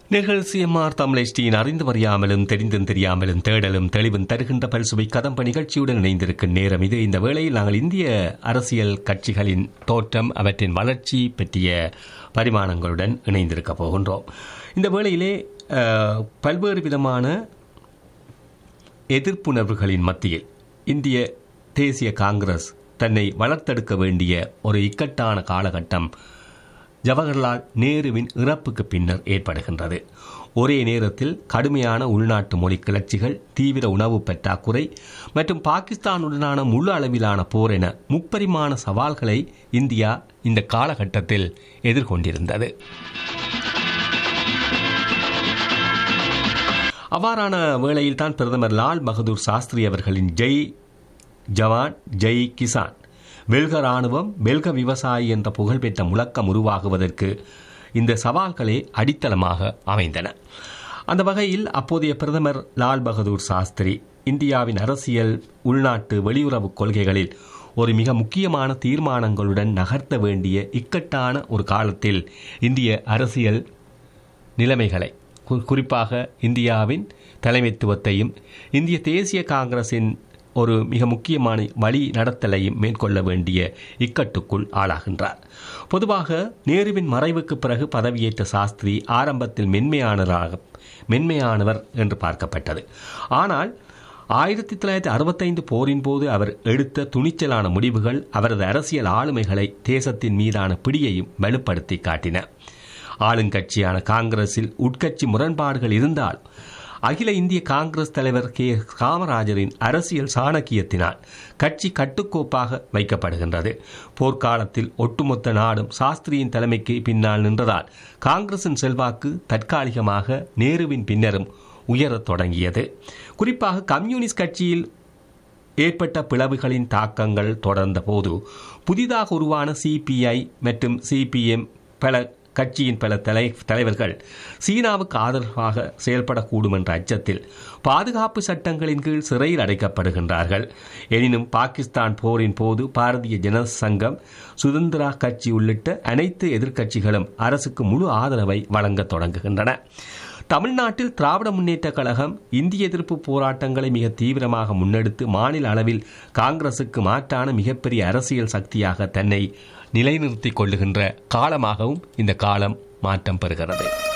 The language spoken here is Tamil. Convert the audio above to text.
நிகழ்ச்சியம்மார் தமிழ் அறிந்து அறியாமலும் தெரிந்தும் தெரியாமலும் தேடலும் தெளிவும் தருகின்ற பல்சுவை கதம்ப நிகழ்ச்சியுடன் இணைந்திருக்கும் நேரம் இது இந்த வேளையில் நாங்கள் இந்திய அரசியல் கட்சிகளின் தோற்றம் அவற்றின் வளர்ச்சி பற்றிய பரிமாணங்களுடன் இணைந்திருக்க போகின்றோம் இந்த வேளையிலே அஹ், பல்வேறு விதமான எதிர்ப்புணர்வுகளின் மத்தியில் இந்திய தேசிய காங்கிரஸ் தன்னை வளர்த்தெடுக்க வேண்டிய ஒரு இக்கட்டான காலகட்டம் ஜவஹர்லால் நேருவின் இறப்புக்கு பின்னர் ஏற்படுகின்றது ஒரே நேரத்தில் கடுமையான உள்நாட்டு மொழி கிளர்ச்சிகள் தீவிர உணவு பற்றாக்குறை மற்றும் பாகிஸ்தானுடனான முழு அளவிலான போர் என முப்பரிமாண சவால்களை இந்தியா இந்த காலகட்டத்தில் எதிர்கொண்டிருந்தது அவ்வாறான வேளையில் தான் பிரதமர் லால் பகதூர் சாஸ்திரி அவர்களின் ஜெய் ஜவான் ஜெய் கிசான் வெல்க ராணுவம் வெல்க விவசாயி என்ற புகழ்பெற்ற முழக்கம் உருவாகுவதற்கு இந்த சவால்களே அடித்தளமாக அமைந்தன அந்த வகையில் அப்போதைய பிரதமர் லால் பகதூர் சாஸ்திரி இந்தியாவின் அரசியல் உள்நாட்டு வெளியுறவு கொள்கைகளில் ஒரு மிக முக்கியமான தீர்மானங்களுடன் நகர்த்த வேண்டிய இக்கட்டான ஒரு காலத்தில் இந்திய அரசியல் நிலைமைகளை கு- குறிப்பாக இந்தியாவின் தலைமைத்துவத்தையும் இந்திய தேசிய காங்கிரசின் ஒரு மிக முக்கியமான வழி நடத்தலையும் மேற்கொள்ள வேண்டிய இக்கட்டுக்குள் ஆளாகின்றார் பொதுவாக நேருவின் மறைவுக்கு பிறகு பதவியேற்ற சாஸ்திரி ஆரம்பத்தில் மென்மையானவராக மென்மையானவர் என்று பார்க்கப்பட்டது ஆனால் ஆயிரத்தி தொள்ளாயிரத்தி அறுபத்தைந்து போரின் போது அவர் எடுத்த துணிச்சலான முடிவுகள் அவரது அரசியல் ஆளுமைகளை தேசத்தின் மீதான பிடியையும் வலுப்படுத்தி காட்டின ஆளுங்கட்சியான காங்கிரஸில் உட்கட்சி முரண்பாடுகள் இருந்தால் அகில இந்திய காங்கிரஸ் தலைவர் கே காமராஜரின் அரசியல் சாணக்கியத்தினால் கட்சி கட்டுக்கோப்பாக வைக்கப்படுகின்றது போர்க்காலத்தில் ஒட்டுமொத்த நாடும் சாஸ்திரியின் தலைமைக்கு பின்னால் நின்றதால் காங்கிரசின் செல்வாக்கு தற்காலிகமாக நேருவின் பின்னரும் உயரத் தொடங்கியது குறிப்பாக கம்யூனிஸ்ட் கட்சியில் ஏற்பட்ட பிளவுகளின் தாக்கங்கள் தொடர்ந்த போது புதிதாக உருவான சிபிஐ மற்றும் சிபிஎம் பல கட்சியின் பல தலை தலைவர்கள் சீனாவுக்கு ஆதரவாக செயல்படக்கூடும் என்ற அச்சத்தில் பாதுகாப்பு சட்டங்களின் கீழ் சிறையில் அடைக்கப்படுகின்றார்கள் எனினும் பாகிஸ்தான் போரின் போது பாரதிய ஜனதா சங்கம் சுதந்திரா கட்சி உள்ளிட்ட அனைத்து எதிர்க்கட்சிகளும் அரசுக்கு முழு ஆதரவை வழங்கத் தொடங்குகின்றன தமிழ்நாட்டில் திராவிட முன்னேற்றக் கழகம் இந்திய எதிர்ப்பு போராட்டங்களை மிக தீவிரமாக முன்னெடுத்து மாநில அளவில் காங்கிரசுக்கு மாற்றான மிகப்பெரிய அரசியல் சக்தியாக தன்னை நிலைநிறுத்திக் கொள்ளுகின்ற காலமாகவும் இந்த காலம் மாற்றம் பெறுகிறது